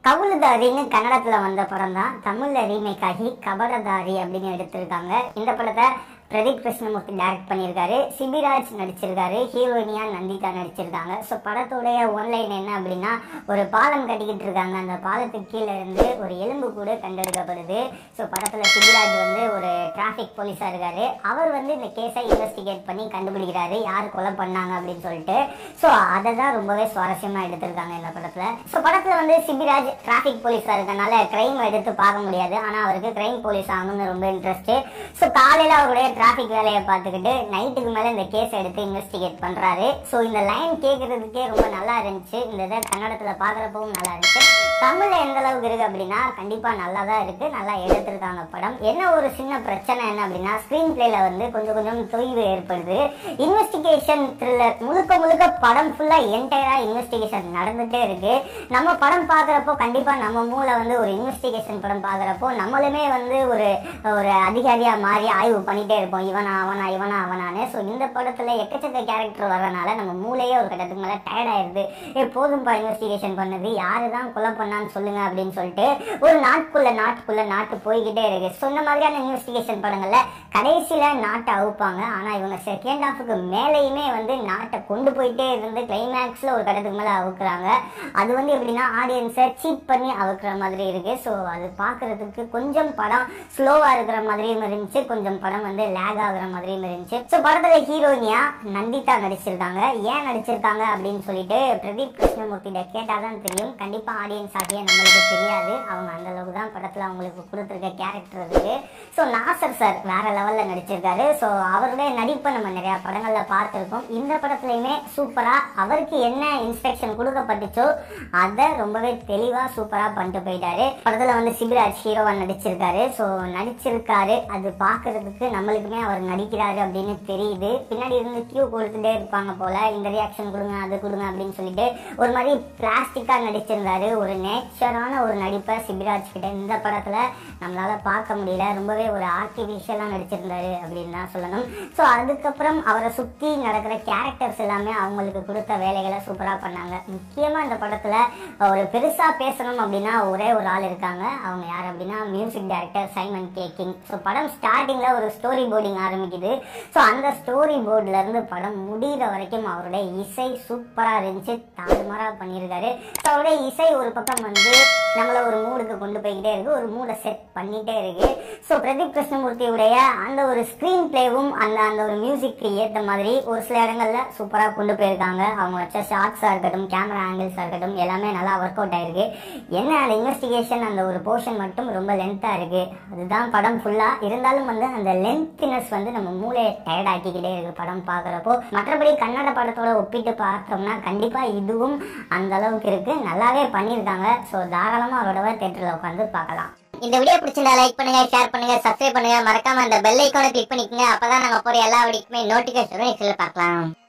கவுலுதாரின்னு கன்னடத்துல வந்த படம் தான் தமிழ்ல ரீமேக் ஆகி கபடதாரி அப்படின்னு எடுத்திருக்காங்க இந்த படத்தை பிரதீப் கிருஷ்ணமூர்த்தி டைரக்ட் பண்ணியிருக்காரு சிபிராஜ் நடிச்சிருக்காரு ஹீரோயினியா நந்திதா நடிச்சிருக்காங்க ஸோ படத்துடைய ஒன்லைன் என்ன அப்படின்னா ஒரு பாலம் கட்டிக்கிட்டு இருக்காங்க அந்த பாலத்துக்கு கீழே இருந்து ஒரு எலும்பு கூட கண்டெடுக்கப்படுது ஸோ படத்தில் சிபிராஜ் வந்து ஒரு டிராஃபிக் போலீஸாக இருக்காரு அவர் வந்து இந்த கேஸை இன்வெஸ்டிகேட் பண்ணி கண்டுபிடிக்கிறாரு யார் கொலை பண்ணாங்க அப்படின்னு சொல்லிட்டு ஸோ அதை தான் ரொம்பவே சுவாரஸ்யமாக எடுத்திருக்காங்க இந்த படத்தில் ஸோ படத்தில் வந்து சிபிராஜ் டிராஃபிக் போலீஸாக இருக்கனால கிரைம் எடுத்து பார்க்க முடியாது ஆனால் அவருக்கு கிரைம் போலீஸ் ஆகணும்னு ரொம்ப இன்ட்ரெஸ்ட் ஸோ காலையில் அவருடைய டிராஃபிக் வேலையை பார்த்துக்கிட்டு நைட்டுக்கு மேலே இந்த கேஸ் எடுத்து இன்வெஸ்டிகேட் பண்ணுறாரு ஸோ இந்த லைன் கேட்குறதுக்கே ரொம்ப நல்லா இருந்துச்சு இந்த இதை கன்னடத்தில் பார்க்குறப்பவும் நல்லா இருந்துச்சு தமிழில் எந்த அளவுக்கு இருக்குது அப்படின்னா கண்டிப்பாக நல்லா தான் இருக்குது நல்லா எடுத்திருக்காங்க படம் என்ன ஒரு சின்ன பிரச்சனை என்ன அப்படின்னா ஸ்க்ரீன் பிளேல வந்து கொஞ்சம் கொஞ்சம் தொய்வு ஏற்படுது இன்வெஸ்டிகேஷன் த்ரில்லர் முழுக்க முழுக்க படம் ஃபுல்லாக என்டையராக இன்வெஸ்டிகேஷன் நடந்துகிட்டே இருக்கு நம்ம படம் பார்க்குறப்போ கண்டிப்பாக நம்ம மூளை வந்து ஒரு இன்வெஸ்டிகேஷன் படம் பார்க்குறப்போ நம்மளுமே வந்து ஒரு ஒரு அதிகாரியாக மாறி ஆய்வு பண்ணிட்டே இருப்போம் இவனா அவனா இவனா அவனான்னு ஸோ இந்த படத்தில் எக்கச்சக்க கேரக்டர் வர்றனால நம்ம மூளையே ஒரு கட்டத்துக்கு மேலே டயர்ட் ஆயிடுது ஏ போதும்பா இன்வெஸ்டிகேஷன் பண்ணது யாரு தான் கொலை பண்ணான்னு சொல்லுங்க அப்படின்னு சொல்லிட்டு ஒரு நாட்டுக்குள்ள நாட்டுக்குள்ள நாட்டு போய்கிட்டே இருக்கு ஸோ இந்த மாதிரியான இன்வெஸ்டிகேஷன் படங்கள்ல கடைசியில நாட்டை அவுப்பாங்க ஆனா இவங்க செகண்ட் ஹாஃபுக்கு மேலேயுமே வந்து நாட்டை கொண்டு போயிட்டே இருந்து கிளைமேக்ஸ்ல ஒரு கட்டத்துக்கு மேல அவுக்குறாங்க அது வந்து எப்படின்னா ஆடியன்ஸை சீட் பண்ணி அவுக்குற மாதிரி இருக்கு ஸோ அது பார்க்கறதுக்கு கொஞ்சம் படம் ஸ்லோவா இருக்கிற மாதிரியும் இருந்துச்சு கொஞ்சம் படம் வந்து லேக் ஆகுற மாதிரியும் இருந்துச்சு ஸோ படத்துல ஹீரோயினியா நந்திதா நடிச்சிருக்காங்க ஏன் நடிச்சிருக்காங்க அப்படின்னு சொல்லிட்டு பிரதீப் கிருஷ்ணமூர்த்திட்ட கேட்டாதான் தெரியும் கண்டிப்பா ஆடியன்ஸ் ஆகிய நம்மளுக்கு தெரியாது அவங்க அந்த அளவுக்கு தான் படத்துல அவங்களுக்கு கொடுத்துருக்க கேரக்டர் இருக்கு ஸோ நாசர் சார் வேற லெவல்ல நடிச்சிருக்காரு ஸோ அவருடைய நடிப்பை நம்ம நிறைய படங்கள்ல பார்த்துருக்கோம் இந்த படத்துலையுமே சூப்பரா அவருக்கு என்ன இன்ஸ்ட்ரக்ஷன் கொடுக்கப்பட்டுச்சோ அதை ரொம்பவே தெளிவா சூப்பரா பண்ணிட்டு போயிட்டாரு படத்துல வந்து சிபிராஜ் ஹீரோவா நடிச்சிருக்காரு ஸோ நடிச்சிருக்காரு அது பார்க்கறதுக்கு நம்மளுக்குமே அவர் நடிக்கிறாரு அப்படின்னு தெரியுது பின்னாடி இருந்து கியூ கொடுத்துட்டே இருப்பாங்க போல இந்த ரியாக்ஷன் கொடுங்க அது கொடுங்க அப்படின்னு சொல்லிட்டு ஒரு மாதிரி பிளாஸ்டிக்கா நடிச்சிருந்தாரு ஒரு நேச்சரான ஒரு நடிப்பை சிபிராஜ் கிட்ட இந்த படத்துல நம்மளால பார்க்க முடியல ரொம்பவே ஒரு ஆர்டிஃபிஷியலா நடிச்சிருந்தாரு அப்படின்னு தான் சொல்லணும் ஸோ அதுக்கப்புறம் அவரை சுத்தி நடக்கிற கேரக்டர்ஸ் எல்லாமே அவங்களுக்கு கொடுத்த வேலைகளை சூப்பரா பண்ணாங்க முக்கியமா இந்த படத்துல ஒரு பெருசா பேசணும் அப்படின்னா ஒரே ஒரு ஆள் இருக்காங்க அவங்க யார் அப்படின்னா music director Simon K King so படம் ஸ்டார்டிங்ல ஒரு ஸ்டோரி போர்டிங் ஆரம்பிக்குது ஸோ அந்த ஸ்டோரி போர்டுல இருந்து படம் முடிகிற வரைக்கும் அவருடைய இசை சூப்பரா இருந்துச்சு தாறுமாறா பண்ணியிருக்காரு ஸோ அவருடைய இசை ஒரு பக்கம் வந்து நம்மள ஒரு மூடுக்கு கொண்டு போய்கிட்டே இருக்கு ஒரு மூடை செட் பண்ணிட்டே இருக்கு ஸோ பிரதீப் கிருஷ்ணமூர்த்தியுடைய அந்த ஒரு ஸ்க்ரீன் பிளேவும் அந்த அந்த ஒரு மியூசிக்கு ஏற்ற மாதிரி ஒரு சில இடங்கள்ல சூப்பராக கொண்டு போயிருக்காங்க அவங்க வச்ச ஷார்ட்ஸாக இருக்கட்டும் கேமரா ஆங்கிள்ஸாக இருக்கட்டும் எல்லாமே நல்லா ஒர்க் அவுட் ஆயிருக்கு என்ன அந்த இன்வெஸ்டிகேஷன் அந்த ஒரு போர்ஷன் மட்டும் ரொம்ப லென்த்தாக இருக்கு அதுதான் படம் ஃபுல்லாக இருந்தாலும் வந்து அந்த லென்த்னஸ் வந்து நம்ம மூளையை டயர்ட் ஆக்கிக்கிட்டே இருக்கு படம் பார்க்குறப்போ மற்றபடி கன்னட படத்தோட ஒப்பிட்டு பார்த்தோம்னா கண்டிப்பாக இதுவும் அந்த அளவுக்கு இருக்கு நல்லாவே பண்ணியிருக்காங்க ஸோ தாராளமாக அவரோட தேட்டரில் உட்காந்து பார்க்கலாம் இந்த வீடியோ பிடிச்சிருந்தா லைக் பண்ணுங்க ஷேர் பண்ணுங்க சப்ஸ்கிரைப் பண்ணுங்க மறக்காம அந்த பெல் ஐக்கானை கிளிக் பண்ணிக்கோங்க அப்பதான் நாங்க போற எல்லா வீடியோக்குமே நோட்டிபிகேஷன் பார்க்கலாம்